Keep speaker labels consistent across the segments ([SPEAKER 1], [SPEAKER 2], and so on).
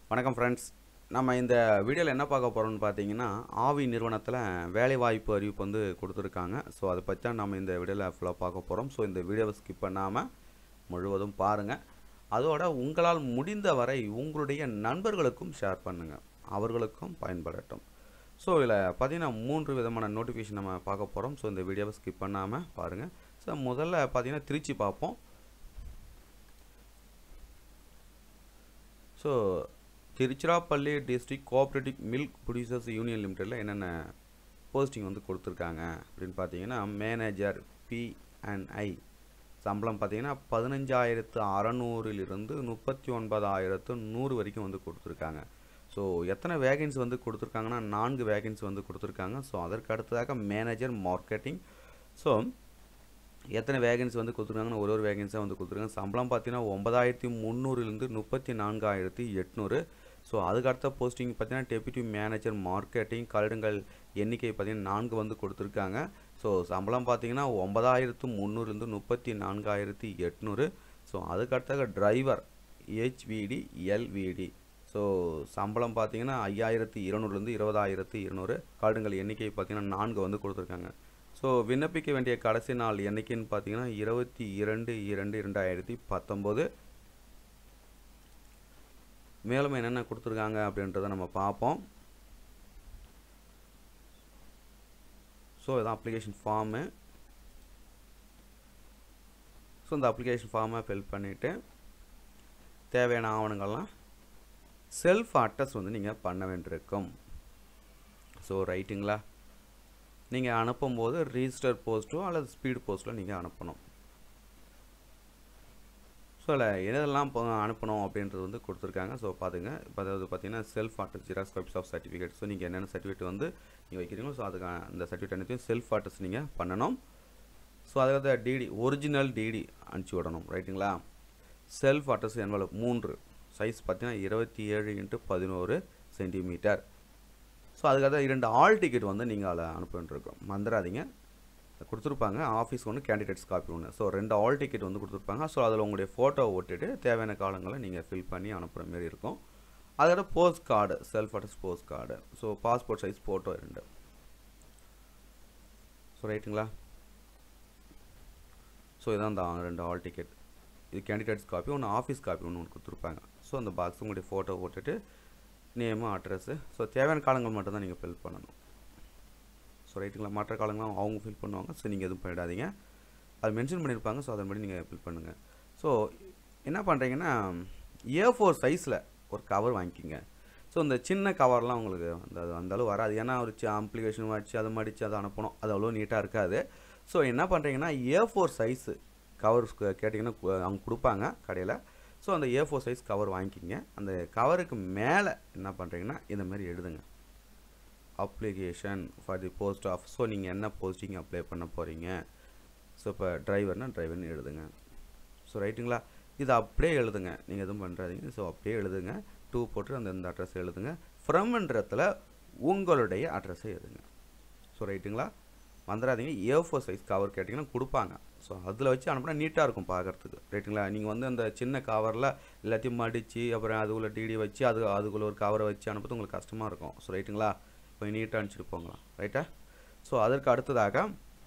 [SPEAKER 1] வணக்கம் ஃப்ரெண்ட்ஸ் நம்ம இந்த வீடியோவில் என்ன பார்க்க போகிறோம்னு பார்த்தீங்கன்னா ஆவி நிறுவனத்தில் வேலைவாய்ப்பு அறிவிப்பு வந்து கொடுத்துருக்காங்க ஸோ அதை பற்றி தான் நம்ம இந்த வீடியோவில் ஃபுல்லாக பார்க்க போகிறோம் ஸோ இந்த வீடியோவை ஸ்கிப் பண்ணாமல் முழுவதும் பாருங்கள் அதோட உங்களால் முடிந்த வரை உங்களுடைய நண்பர்களுக்கும் ஷேர் பண்ணுங்கள் அவர்களுக்கும் பயன்படட்டும் ஸோ இதில் பார்த்தீங்கன்னா மூன்று விதமான நோட்டிஃபிகேஷன் நம்ம பார்க்க போகிறோம் ஸோ இந்த வீடியோவை ஸ்கிப் பண்ணாமல் பாருங்கள் ஸோ முதல்ல பார்த்தீங்கன்னா திருச்சி பார்ப்போம் so Tiruchirappalli district cooperative milk producers union லிமிட்டடில் என்னென்ன போஸ்டிங் வந்து கொடுத்துருக்காங்க அப்படின்னு பார்த்தீங்கன்னா மேனேஜர் பிஎன்ஐ சம்பளம் பார்த்தீங்கன்னா பதினஞ்சாயிரத்து அறநூறிலிருந்து முப்பத்தி ஒன்பதாயிரத்து நூறு வரைக்கும் வந்து கொடுத்துருக்காங்க ஸோ எத்தனை வேகன்சி வந்து கொடுத்துருக்காங்கன்னா நான்கு வேகன்சி வந்து கொடுத்துருக்காங்க ஸோ அதற்கு அடுத்ததாக மேனேஜர் மார்க்கெட்டிங் ஸோ எத்தனை வேகன்சி வந்து கொடுத்துருக்காங்கன்னு ஒரு ஒரு வேகன்ஸாக வந்து கொடுத்துருக்காங்க சம்பளம் பார்த்தீங்கன்னா ஒன்பதாயிரத்தி முந்நூறுலேருந்து முப்பத்தி நான்காயிரத்தி எட்நூறு ஸோ அதுக்கு அடுத்த போஸ்டிங் பார்த்தீங்கன்னா டெப்யூட்டி மேனேஜர் மார்க்கெட்டிங் கருடுங்கள் எண்ணிக்கை பார்த்தீங்கன்னா நான்கு வந்து கொடுத்துருக்காங்க ஸோ சம்பளம் பார்த்தீங்கன்னா ஒன்பதாயிரத்து முந்நூறுலேருந்து முப்பத்தி நான்காயிரத்தி எட்நூறு ஸோ அதுக்கு அடுத்ததாக டிரைவர் ஹெச்விடி எல்விடி ஸோ சம்பளம் பார்த்தீங்கன்னா ஐயாயிரத்தி இருநூறுலேருந்து இருபதாயிரத்தி இருநூறு கார்டுங்கள் எண்ணிக்கை பார்த்தீங்கன்னா நான்கு வந்து கொடுத்துருக்காங்க ஸோ விண்ணப்பிக்க வேண்டிய கடைசி நாள் என்னைக்குன்னு பார்த்தீங்கன்னா இருபத்தி இரண்டு இரண்டு இரண்டாயிரத்தி பத்தொம்போது மேலும் என்னென்ன கொடுத்துருக்காங்க அப்படின்றத நம்ம பார்ப்போம் ஸோ இதான் அப்ளிகேஷன் ஃபார்மு ஸோ இந்த அப்ளிகேஷன் ஃபார்மை ஃபில் பண்ணிவிட்டு தேவையான ஆவணங்கள்லாம் செல்ஃப் அட்டஸ் வந்து நீங்கள் பண்ண வேண்டியிருக்கும் ஸோ ரைட்டுங்களா நீங்கள் அனுப்பும்போது ரிஜிஸ்டர் போஸ்ட்டோ அல்லது ஸ்பீட் போஸ்ட்டோ நீங்கள் அனுப்பணும் ஸோ அதில் எதெல்லாம் இப்போ அனுப்பணும் அப்படின்றது வந்து கொடுத்துருக்காங்க ஸோ பார்த்துங்க இப்போ அதாவது பார்த்தீங்கன்னா self attest xerox copies of certificate so நீங்கள் என்னென்ன சர்டிஃபிகேட் வந்து நீங்கள் வைக்கிறீங்களோ ஸோ அதுக்கு அந்த சர்டிஃபிகேட் அனைத்தையும் செல்ஃப் அட்டஸ் நீங்கள் பண்ணணும் ஸோ அதுக்கு டிடி ஒரிஜினல் டிடி அனுப்பிச்சி விடணும் ரைட்டுங்களா செல்ஃப் அட்டஸ் என்வலப் மூன்று சைஸ் பார்த்தீங்கன்னா இருபத்தி ஏழு இன்ட்டு பதினோரு சென்டிமீட்டர் ஸோ அதுக்காக இரண்டு ஆல் டிக்கெட் வந்து நீங்கள் அதில் அனுப்ப வேண்டியிருக்கும் மறந்துடாதீங்க கொடுத்துருப்பாங்க ஆஃபீஸ் ஒன்று கேண்டிடேட்ஸ் காப்பி ஒன்று ஸோ ரெண்டு ஆல் டிக்கெட் வந்து கொடுத்துருப்பாங்க ஸோ அதில் உங்களுடைய ஃபோட்டோ ஒட்டிட்டு தேவையான காலங்களை நீங்கள் ஃபில் பண்ணி அனுப்புகிற மாரி இருக்கும் அதோட post card self attest post card so passport size photo ரெண்டு ஸோ ரைட்டுங்களா ஸோ இதான் அந்த ரெண்டு ஆல் டிக்கெட் இது கேண்டிடேட்ஸ் காப்பி ஒன்று ஆஃபீஸ் காப்பி ஒன்று ஒன்று கொடுத்துருப்பாங்க ஸோ அந்த பாக்ஸ் உங்களுடைய ஃபோட்டோ போட்டுட்டு நேமு அட்ரஸ்ஸு ஸோ தேவையான காலங்கள் மட்டும் தான் நீங்கள் ஃபில் பண்ணணும் ஸோ ரைட்டுங்களா மற்ற காலங்களும் அவங்க ஃபில் பண்ணுவாங்க ஸோ நீங்கள் எதுவும் பண்ணிடாதீங்க அது மென்ஷன் பண்ணியிருப்பாங்க ஸோ அதன்படி நீங்கள் ஃபில் பண்ணுங்கள் ஸோ என்ன பண்ணுறீங்கன்னா ஏ ஃபோர் சைஸில் ஒரு கவர் வாங்கிக்கிங்க ஸோ இந்த சின்ன கவர்லாம் உங்களுக்கு அந்த அந்த அளவு வராது ஏன்னா ஒரு அப்ளிகேஷன் வச்சு அதை மடித்து அதை அனுப்பணும் அது அவ்வளோ நீட்டாக இருக்காது ஸோ என்ன பண்ணுறீங்கன்னா ஏ ஃபோர் சைஸு கவர் கேட்டிங்கன்னா அவங்க கொடுப்பாங்க கடையில் ஸோ அந்த ஏ ஃபோர் சைஸ் கவர் வாங்கிக்கிங்க அந்த கவருக்கு மேலே என்ன பண்ணுறீங்கன்னா இந்த மாதிரி எழுதுங்க application for the post of so நீங்கள் என்ன போஸ்டிங் அப்ளை பண்ண போகிறீங்க ஸோ இப்போ டிரைவர்னால் டிரைவர்னு எழுதுங்க ஸோ ரைட்டுங்களா இது அப்படியே எழுதுங்க நீங்கள் எதுவும் பண்ணுறாதீங்க ஸோ அப்படியே எழுதுங்க டூ போட்டு அந்த இந்த அட்ரஸ் எழுதுங்க ஃப்ரம்ன்றத்தில் உங்களுடைய அட்ரஸை எழுதுங்க ஸோ ரைட்டுங்களா வந்துடாதீங்க ஏ ஃபோர் சைஸ் கவர் கேட்டிங்கன்னா கொடுப்பாங்க ஸோ அதில் வச்சு அனுப்புனா நீட்டாக இருக்கும் பார்க்குறதுக்கு ரைட்டுங்களா நீங்கள் வந்து அந்த சின்ன கவரில் எல்லாத்தையும் மடித்து அப்புறம் அதுக்குள்ளே டிடி வச்சு அது அதுக்குள்ளே ஒரு கவரை வச்சு அனுப்புறது உங்களுக்கு கஷ்டமாக இருக்கும் ஸோ ரைட்டுங்களா இப்போ நீட்டாக அனுப்பிச்சிட்டு போங்களாம் ரைட்டா ஸோ அதற்கு அடுத்ததாக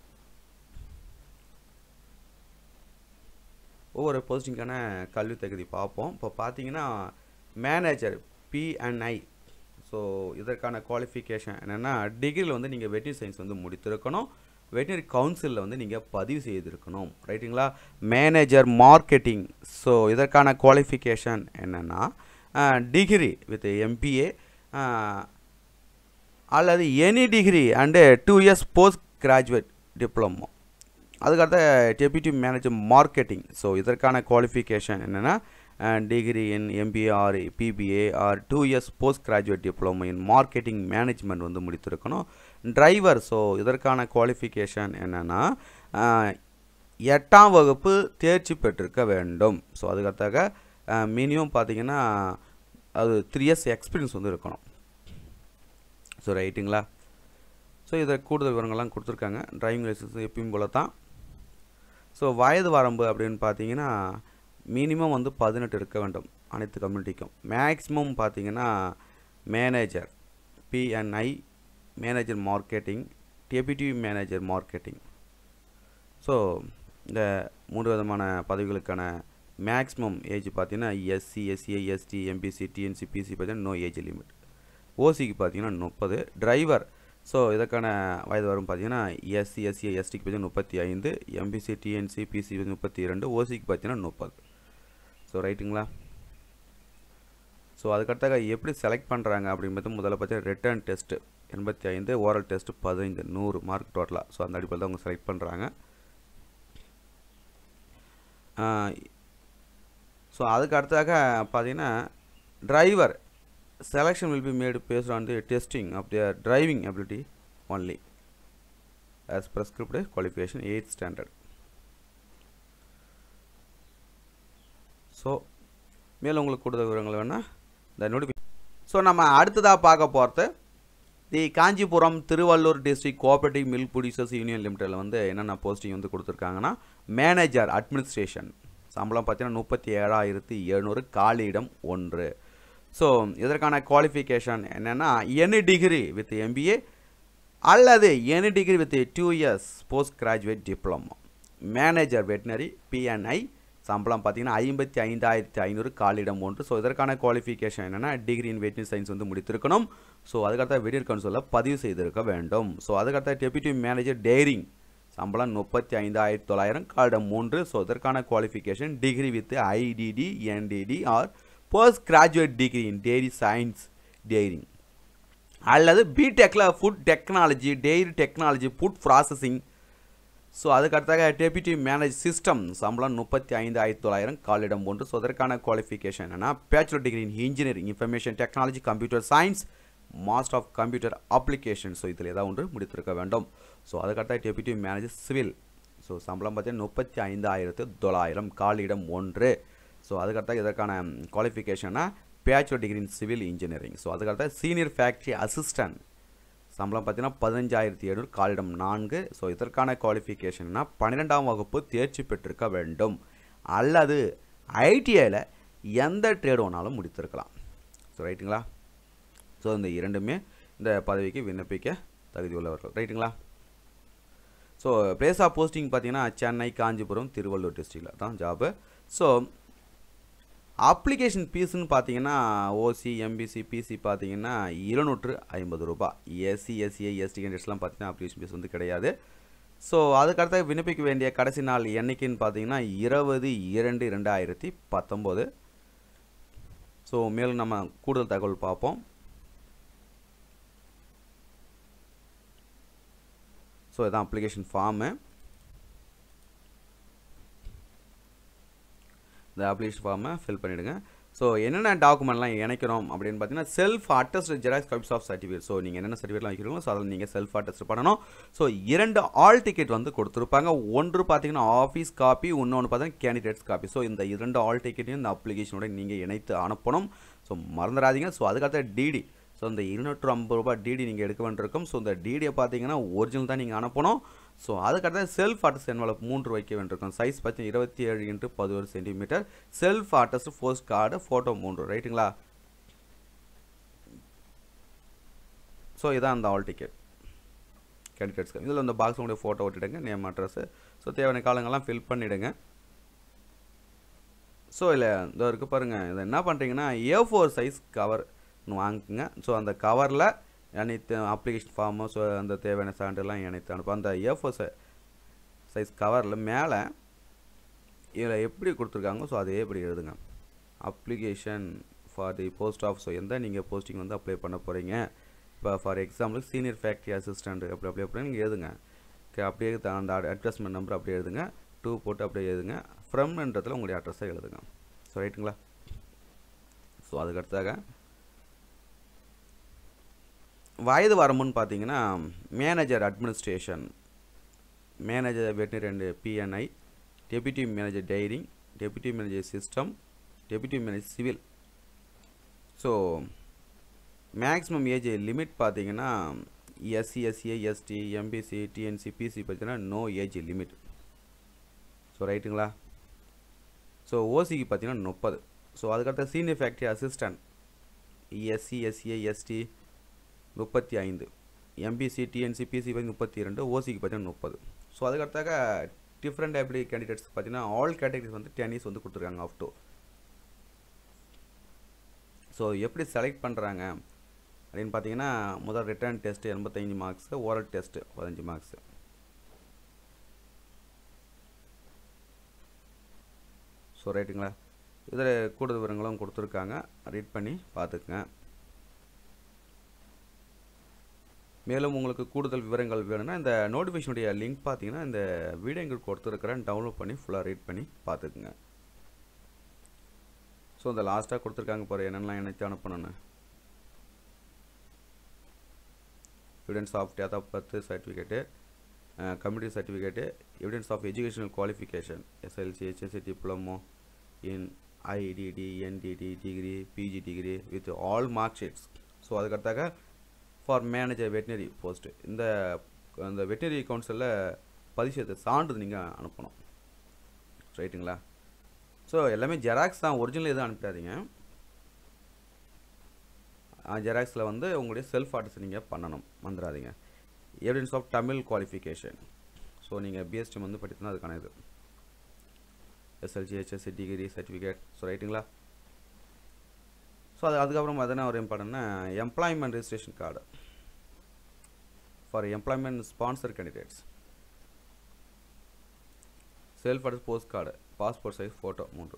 [SPEAKER 1] ஒவ்வொரு போஸ்டிங்கான கல்வி தகுதி பார்ப்போம் இப்போ பார்த்தீங்கன்னா மேனேஜர் பிஎன்ஐ ஸோ இதற்கான குவாலிஃபிகேஷன் என்னென்னா டிகிரியில் வந்து நீங்கள் வெட்டினரி சயின்ஸ் வந்து முடித்திருக்கணும் வெட்டினரி கவுன்சிலில் வந்து நீங்கள் பதிவு செய்திருக்கணும் ரைட்டுங்களா மேனேஜர் மார்க்கெட்டிங் ஸோ இதற்கான குவாலிஃபிகேஷன் என்னென்னா டிகிரி வித் எம்பிஏ அல்லது any degree and two years post graduate diploma அதுக்கடுத்த டெப்யூட்டி மேனேஜர் மார்க்கெட்டிங் ஸோ இதற்கான குவாலிஃபிகேஷன் என்னென்னா degree in MBA or BBA or two years post graduate diploma in marketing management வந்து முடித்திருக்கணும் driver so இதற்கான qualification என்னென்னா எட்டாம் வகுப்பு தேர்ச்சி பெற்றிருக்க வேண்டும் ஸோ அதுக்கடுத்தாக மினிமம் பார்த்தீங்கன்னா அது த்ரீ இயர்ஸ் எக்ஸ்பீரியன்ஸ் வந்து இருக்கணும் ஸோ ரைட்டுங்களா ஸோ இதை கூடுதல் விவரங்கள்லாம் கொடுத்துருக்காங்க டிரைவிங் லைசன்ஸ் எப்பயும் போல தான் ஸோ வயது வரம்பு அப்படின்னு பார்த்தீங்கன்னா மினிமம் வந்து பதினெட்டு இருக்க வேண்டும் அனைத்து கம்யூனிட்டிக்கும் மேக்ஸிமம் பார்த்தீங்கன்னா manager PNI manager marketing deputy manager marketing so இந்த மூன்று விதமான பதவிகளுக்கான மேக்ஸிமம் ஏஜ் பார்த்தீங்கன்னா SC SC ST MBC DNC BC பார்த்தீங்கன்னா நோ ஏஜ் லிமிட் ஓசிக்கு பார்த்தீங்கன்னா முப்பது டிரைவர் ஸோ இதற்கான வயது வரும் பார்த்தீங்கன்னா எஸ்சி எஸ்சி எஸ்டிக்கு பார்த்தீங்கன்னா முப்பத்தி ஐந்து எம்பிசி டிஎன்சி பிசி முப்பத்தி இரண்டு ஓசிக்கு பார்த்தீங்கன்னா முப்பது ஸோ ரைட்டுங்களா ஸோ அதுக்கடுத்தாக எப்படி செலக்ட் பண்ணுறாங்க அப்படிங்கிறது முதல்ல பார்த்தீங்கன்னா ரிட்டர்ன் டெஸ்ட்டு எண்பத்தி ஐந்து ஓரல் டெஸ்ட்டு பதினைந்து நூறு மார்க் டோட்டலாக ஸோ அந்த அடிப்படையில் தான் அவங்க செலக்ட் பண்ணுறாங்க ஸோ அதுக்கு அடுத்தாக பார்த்தீங்கன்னா driver selection will be made based on the testing of their driving ability only as prescribed qualification eighth standard so மேலும் உங்களுக்கு கூடுதல் விவரங்கள் வேணால் இந்த நோட்டிஃபி ஸோ நம்ம அடுத்ததாக பார்க்க போகிறது the Kanchipuram Tiruvallur district cooperative milk producers union லிமிட்டடில் வந்து என்னென்ன போஸ்டிங் வந்து கொடுத்துருக்காங்கன்னா மேனேஜர் அட்மினிஸ்ட்ரேஷன் சம்பளம் பார்த்தீங்கன்னா முப்பத்தி ஏழாயிரத்தி எழுநூறு காலியிடம் ஒன்று ஸோ இதற்கான குவாலிஃபிகேஷன் என்னென்னா எனி டிகிரி வித் எம்பிஏ அல்லது any degree with two years post graduate diploma manager veterinary PNI சம்பளம் பார்த்தீங்கன்னா ஐம்பத்தி ஐந்தாயிரத்தி ஐநூறு காலிடம் ஒன்று ஸோ இதற்கான குவாலிஃபிகேஷன் என்னென்னா டிகிரி இன் வெட்டினரி சயின்ஸ் வந்து முடித்திருக்கணும் ஸோ அதுக்கடுத்த வெடியர் கவுன்சிலில் பதிவு செய்திருக்க வேண்டும் ஸோ அதுக்கடுத்த டெபியூட்டி மேனேஜர் டெய்ரிங் சம்பளம் முப்பத்தி ஐந்தாயிரத்தி தொள்ளாயிரம் காலிடம் மூன்று ஸோ இதற்கான qualification degree with ITT NTT or post graduate degree in dairy science dairying அல்லது பிடெக்கில் food technology dairy technology food processing so அதுக்கடுத்தாக டெபியூட்டி மேனேஜ் சிஸ்டம் சம்பளம் முப்பத்தி ஐந்தாயிரத்தி தொள்ளாயிரம் காலிடம் ஒன்று ஸோ அதற்கான குவாலிஃபிகேஷன் என்னென்னா bachelor degree in engineering information technology computer science master of computer application so இதில் ஏதாவது ஒன்று முடித்திருக்க வேண்டும் ஸோ அதுக்கடுத்த டெபியூட்டி மேனேஜர் சிவில் ஸோ சம்பளம் பார்த்தீங்கன்னா முப்பத்தி ஐந்தாயிரத்து தொள்ளாயிரம் காலிடம் ஒன்று ஸோ அதுக்கடுத்த இதற்கான குவாலிஃபிகேஷன்னா bachelor degree in civil engineering so அதுக்கடுத்த சீனியர் ஃபேக்ட்ரி அசிஸ்டன்ட் சம்பளம் பார்த்தீங்கன்னா பதினஞ்சாயிரத்தி எழுநூறு காலிடம் நான்கு ஸோ இதற்கான குவாலிஃபிகேஷன்னா பன்னிரெண்டாம் வகுப்பு தேர்ச்சி பெற்றிருக்க வேண்டும் அல்லது ஐடிஐயில் எந்த ட்ரேட் வேணாலும் முடித்திருக்கலாம் ஸோ ரைட்டுங்களா ஸோ இந்த இரண்டுமே இந்த பதவிக்கு விண்ணப்பிக்க தகுதி உள்ளவர்கள் ரைட்டுங்களா ஸோ பிளேஸ் ஆஃப் போஸ்டிங் பார்த்தீங்கன்னா சென்னை காஞ்சிபுரம் திருவள்ளூர் டிஸ்ட்ரிக்டில் தான் ஜாபு ஸோ அப்ளிகேஷன் ஃபீஸ்னு பார்த்தீங்கன்னா ஓசி எம்பிசி பிசி பார்த்தீங்கன்னா இருநூற்று ஐம்பது ரூபாய் எஸ்சி எஸ்சிஐ எஸ்டி கேண்டிடேட்ஸ்லாம் பார்த்தீங்கன்னா அப்ளிகேஷன் ஃபீஸ் வந்து கிடையாது ஸோ அதுக்கடுத்து விண்ணப்பிக்க வேண்டிய கடைசி நாள் என்னைக்குன்னு பார்த்தீங்கன்னா இருபது இரண்டு ரெண்டாயிரத்தி பத்தொம்போது ஸோ மேலும் நம்ம கூடுதல் தகவல் பார்ப்போம் ஸோ இதான் அப்ளிகேஷன் ஃபார்மு இந்த அப்ளிகேஷன் ஃபார்மை ஃபில் பண்ணிவிடுங்க ஸோ என்னென்ன டாக்குமெண்ட்லாம் இணைக்கிறோம் அப்படின்னு பார்த்தீங்கன்னா self attest xerox copies of certificate so நீங்கள் என்னென்ன சர்டிஃபிகேட்லாம் வைக்கிறீங்களோ ஸோ அதில் நீங்கள் செல்ஃப் அட்டஸ்ட் பண்ணணும் ஸோ இரண்டு ஆல் டிக்கெட் வந்து கொடுத்துருப்பாங்க ஒன்று பார்த்தீங்கன்னா ஆஃபீஸ் காப்பி இன்னொன்று பார்த்தீங்கன்னா கேண்டிடேட்ஸ் காப்பி ஸோ இந்த இரண்டு ஆல் டிக்கெட்டையும் இந்த அப்ளிகேஷனோட நீங்கள் இணைத்து அனுப்பணும் ஸோ மறந்துடாதீங்க ஸோ அதுக்கடுத்த டிடி ஸோ இந்த இருநூற்று ஐம்பது ரூபாய் டிடி நீங்கள் எடுக்க வேண்டியிருக்கும் ஸோ இந்த டிடியை பார்த்தீங்கன்னா ஒரிஜினல் தான் நீங்கள் அனுப்பணும் ஸோ அதுக்கடுத்த செல்ஃப் அட்டஸ்ட் என்வலப் மூன்று வைக்க வேண்டியிருக்கும் சைஸ் பார்த்தீங்கன்னா இருபத்தி ஏழு இன்ட்டு பதினோரு centimetre self attest post card photo மூன்று ரைட்டுங்களா ஸோ இதான் அந்த ஆல் டிக்கெட் கேண்டிடேட்ஸ் இதில் இந்த பாக்ஸ் உங்களுடைய ஃபோட்டோ விட்டுடுங்க நேம் அட்ரஸு ஸோ தேவையான காலங்கள்லாம் ஃபில் பண்ணிவிடுங்க ஸோ இல்லை இதோ இருக்குது பாருங்கள் இதை என்ன பண்ணுறீங்கன்னா ஏ ஃபோர் சைஸ் கவர் வாங்கிக்கோங்க ஸோ அந்த கவரில் அனைத்து அப்ளிகேஷன் ஃபார்மு ஸோ அந்த தேவையான சான்றுலாம் இணைத்து அனுப்ப அந்த ஏ ஃபோர் சைஸ் கவரில் மேலே இதில் எப்படி கொடுத்துருக்காங்க ஸோ அதே எப்படி எழுதுங்க application for the post of so எந்த நீங்கள் போஸ்டிங் வந்து அப்ளை பண்ண போகிறீங்க இப்போ for example senior factory assistant அப்படி அப்ளை பண்ணி நீங்கள் எழுதுங்க அப்படியே அந்த அட்ரஸ்மெண்ட் நம்பர் அப்படியே எழுதுங்க டூ போட்டு அப்படியே எழுதுங்க ஃப்ரம்ன்றதில் உங்களுடைய அட்ரஸை எழுதுங்க ஸோ ரைட்டுங்களா ஸோ அதுக்கடுத்தாக வயது வரம்புன்னு பார்த்தீங்கன்னா manager administration manager veterinary and PNI deputy manager dairying deputy manager system deputy manager civil so maximum age limit பார்த்தீங்கன்னா SC SCA ST MBC DNC BC பார்த்தீங்கன்னா நோ ஏஜ் லிமிட் ஸோ ரைட்டுங்களா so ஓசிக்கு பார்த்தீங்கன்னா முப்பது so அதுக்கடுத்த senior factory assistant SC SA ST முப்பத்தி ஐந்து MBC DNC PC பற்றி முப்பத்தி இரண்டு ஓசிக்கு பார்த்தீங்கன்னா முப்பது ஸோ அதுக்கடுத்தாக டிஃப்ரெண்ட் எப்படி கேண்டிடேட்ஸ் பார்த்தீங்கன்னா ஆல் கேட்டகரிஸ் வந்து டென் இயர்ஸ் வந்து கொடுத்துருக்காங்க அப் டு ஸோ எப்படி செலக்ட் பண்ணுறாங்க அப்படின்னு பார்த்தீங்கன்னா முதல் ரிட்டர்ன் டெஸ்ட்டு எண்பத்தஞ்சு மார்க்ஸு ஓரல் டெஸ்ட்டு பதினஞ்சு மார்க்ஸு ஸோ ரைட்டுங்களா இதில் கூடுதல் விவரங்களும் கொடுத்துருக்காங்க ரீட் பண்ணி பார்த்துக்குங்க மேலும் உங்களுக்கு கூடுதல் விவரங்கள் வேணும்னா இந்த நோட்டிஃபிகேஷனுடைய லிங்க் பார்த்தீங்கன்னா இந்த வீடியோ எங்களுக்கு கொடுத்துருக்குறேன் டவுன்லோட் பண்ணி ஃபுல்லாக ரீட் பண்ணி பார்த்துக்குங்க ஸோ இந்த லாஸ்ட்டாக கொடுத்துருக்காங்க பாரு என்னென்னலாம் இணைத்து அனுப்பணும்னு evidence of date of birth certificate community certificate evidence of educational qualification SLC HSC diploma in ITT NTT degree PG degree with all mark sheets so அதுக்கடுத்தாக ஃபார் மேனேஜர் வெட்டினரி போஸ்ட்டு இந்த அந்த வெட்டினரி கவுன்சிலில் பதிவு செய்த சான்றிதழ் நீங்கள் அனுப்பணும் ரைட்டுங்களா ஸோ எல்லாமே ஜெராக்ஸ் தான் ஒரிஜினல் எதுவும் அனுப்பிடாதீங்க ஜெராக்ஸில் வந்து உங்களுடைய செல்ஃப் ஆர்டர்ஸ் நீங்கள் பண்ணணும் வந்துடாதீங்க evidence of Tamil qualification so நீங்கள் பிஎஸ்டி வந்து படித்தனா அதுக்கான இது SLC HSC degree certificate so ரைட்டுங்களா ஸோ அது அதுக்கப்புறம் அதனா ஒரு இம்பார்ட்டன்னா employment registration card for employment sponsor candidates self address post card passport size photo மூன்று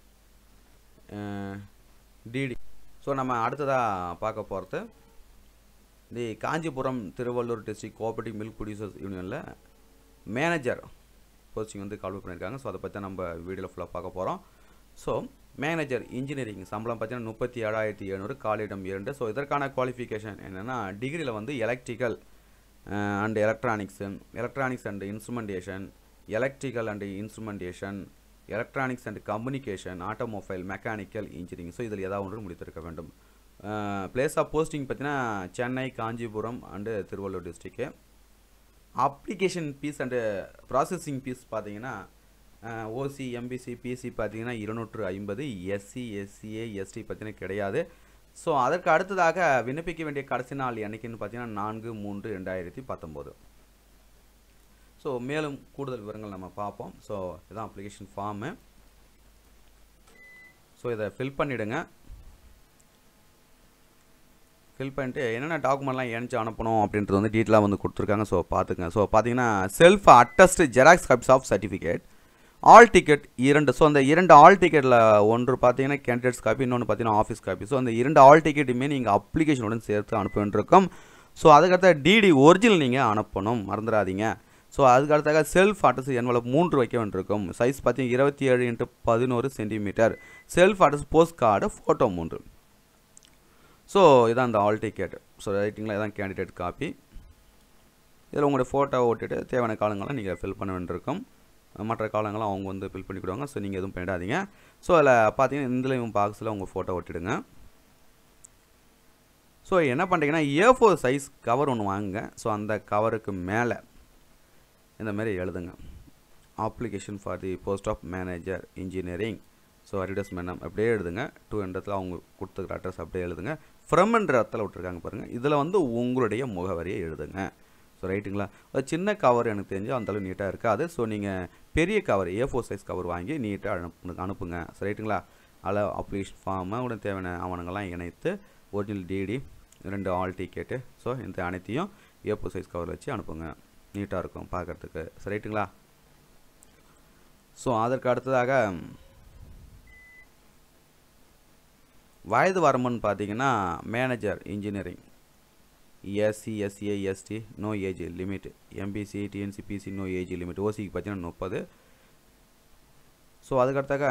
[SPEAKER 1] டிடி ஸோ நம்ம அடுத்ததாக பார்க்க போகிறது the Kanchipuram Tiruvallur district cooperative milk producers யூனியனில் மேனேஜர் போஸ்டிங் வந்து கால்வ் பண்ணியிருக்காங்க ஸோ அதை பற்றி நம்ம வீடியோவில் ஃபுல்லாக பார்க்க போகிறோம் ஸோ மேனேஜர் இன்ஜினியரிங் சம்பளம் பார்த்தீங்கன்னா முப்பத்தி ஏழாயிரத்தி எழுநூறு காலிடம் இரண்டு ஸோ இதற்கான குவாலிஃபிகேஷன் என்னென்னா டிகிரியில் வந்து electrical and electronics electronics and instrumentation electrical and instrumentation electronics and communication automobile mechanical engineering so இதில் ஏதாவது ஒன்று முடித்திருக்க வேண்டும் பிளேஸ் ஆஃப் போஸ்டிங் பார்த்தீங்கன்னா Chennai Kanchipuram and Tiruvallur district application fees and processing fees பார்த்தீங்கன்னா ஓசி எம்பிசி பிசி பார்த்தீங்கன்னா இருநூற்று ஐம்பது எஸ்சி எஸ்சிஏ எஸ்டி பார்த்தீங்கன்னா கிடையாது ஸோ அதற்கு அடுத்ததாக விண்ணப்பிக்க வேண்டிய கடைசி நாள் என்னைக்குன்னு பார்த்தீங்கன்னா நான்கு மூன்று ரெண்டாயிரத்தி பத்தொம்போது ஸோ மேலும் கூடுதல் விவரங்கள் நம்ம பார்ப்போம் ஸோ இதுதான் அப்ளிகேஷன் ஃபார்மு ஸோ இதை ஃபில் பண்ணிவிடுங்க ஃபில் பண்ணிட்டு என்னென்ன டாக்குமெண்ட்லாம் இணைச்சு அனுப்பணும் அப்படின்றது வந்து டீட்டெயிலாக வந்து கொடுத்துருக்காங்க ஸோ பார்த்துங்க ஸோ பார்த்தீங்கன்னா self attest xerox copies of certificate hall ticket இரண்டு ஸோ அந்த இரண்டு ஆல் டிக்கெட்டில் ஒன்று பார்த்தீங்கன்னா கேண்டிடேட்ஸ் காப்பி இன்னொன்று பார்த்தீங்கன்னா ஆஃபீஸ் காப்பி ஸோ அந்த இரண்டு ஆல் டிக்கெட்டுமே நீங்கள் அப்ளிகேஷனுடன் சேர்த்து அனுப்ப வேண்டியிருக்கும் ஸோ அதுக்கடுத்த டிடி ஒரிஜினல் நீங்கள் அனுப்பணும் மறந்துடாதீங்க ஸோ அதுக்கடுத்தாக செல்ஃப் அட்ரஸ் என்வலப் மூன்று வைக்க வேண்டியிருக்கும் சைஸ் பார்த்தீங்கன்னா இருபத்தி ஏழு இன்ட்டு பதினோரு centimetre self address post card photo மூன்று ஸோ இதான் அந்த ஆல் டிக்கெட் ஸோ ரைட்டிங்கில் இதான் கேண்டிடேட் காப்பி இதில் உங்களுடைய ஃபோட்டோ ஓட்டிட்டு தேவையான காலங்கள்லாம் நீங்கள் ஃபில் பண்ண வேண்டியிருக்கும் மற்ற காலங்களும் அவங்க வந்து ஃபில் பண்ணிவிடுவாங்க ஸோ நீங்கள் எதுவும் பண்ணிடாதீங்க ஸோ அதில் பார்த்தீங்கன்னா இந்தலையும் பாக்ஸில் உங்கள் ஃபோட்டோ ஒட்டிடுங்க ஸோ என்ன பண்ணுறீங்கன்னா ஏ ஃபோர் சைஸ் கவர் ஒன்று வாங்குங்க ஸோ அந்த கவருக்கு மேலே இந்த மாதிரி எழுதுங்க application for the post of manager engineering so advertisement அப்படியே எழுதுங்க டூ ஹண்ட்ரத்தில் அவங்க கொடுத்துருக்குற அட்ரஸ் அப்படியே எழுதுங்க ஃப்ரம்ன்ற இடத்துல விட்ருக்காங்க பாருங்கள் இதில் வந்து உங்களுடைய முகவரியை எழுதுங்க ஸோ ரைட்டுங்களா ஒரு சின்ன கவர் எனக்கு தெரிஞ்சு அந்தளவு நீட்டாக இருக்காது ஸோ நீங்கள் பெரிய cover A four size cover வாங்கி நீட்டாக அனுப்பு அனுப்புங்க ஸோ ரைட்டுங்களா அதில் அப்ளிகேஷன் ஃபார்மு உடன் தேவையான ஆவணங்கள்லாம் இணைத்து ஒரிஜினல் டிடி ரெண்டு ஆல் டிக்கெட்டு ஸோ இந்த அனைத்தையும் ஏ ஃபோர் சைஸ் கவர் வச்சு அனுப்புங்க நீட்டாக இருக்கும் பார்க்குறதுக்கு ஸோ ரைட்டுங்களா ஸோ அதற்கு அடுத்ததாக வயது வரம்புன்னு பார்த்தீங்கன்னா manager engineering SC SCA ST no age limit MBC DNC BC no age limit ஓசிக்கு பார்த்தீங்கன்னா முப்பது ஸோ அதுக்கடுத்தாக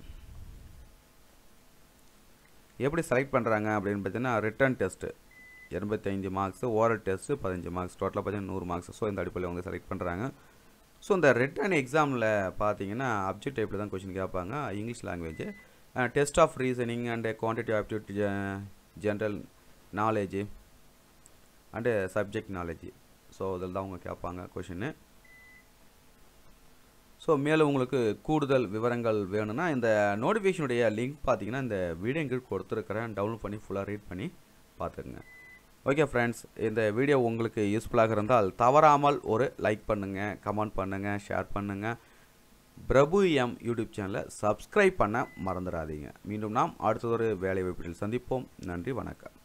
[SPEAKER 1] எப்படி செலக்ட் பண்ணுறாங்க அப்படின்னு பார்த்தீங்கன்னா ரிட்டன் டெஸ்ட்டு எண்பத்தைந்து மார்க்ஸு ஓரல் டெஸ்ட்டு பதினஞ்சு மார்க்ஸ் டோட்டலாக பார்த்தீங்கன்னா நூறு மார்க்ஸ் ஸோ இந்த அடிப்படையில் அவங்க செலக்ட் பண்ணுறாங்க ஸோ இந்த ரிட்டன் எக்ஸாமில் பார்த்தீங்கன்னா அப்ஜெக்ட் டைப்பில் தான் கொஷின் கேட்பாங்க English language test of reasoning and quantity aptitude general knowledge and subject knowledge so இதில் தான் அவங்க கேட்பாங்க கொஷின்னு ஸோ மேலும் உங்களுக்கு கூடுதல் விவரங்கள் வேணும்னா இந்த நோட்டிஃபிகேஷனுடைய லிங்க் பார்த்தீங்கன்னா இந்த வீடியோ கீழ் கொடுத்துருக்கிறேன் டவுன்லோட் பண்ணி ஃபுல்லாக ரீட் பண்ணி பார்த்துக்குங்க ஓகே ஃப்ரெண்ட்ஸ் இந்த வீடியோ உங்களுக்கு யூஸ்ஃபுல்லாக இருந்தால் தவறாமல் ஒரு லைக் பண்ணுங்கள் கமெண்ட் பண்ணுங்கள் ஷேர் பண்ணுங்கள் பிரபு எம் யூடியூப் சேனலை சப்ஸ்கிரைப் பண்ண மறந்துடாதீங்க மீண்டும் நாம் அடுத்ததொரு வேலை வாய்ப்பில் சந்திப்போம் நன்றி வணக்கம்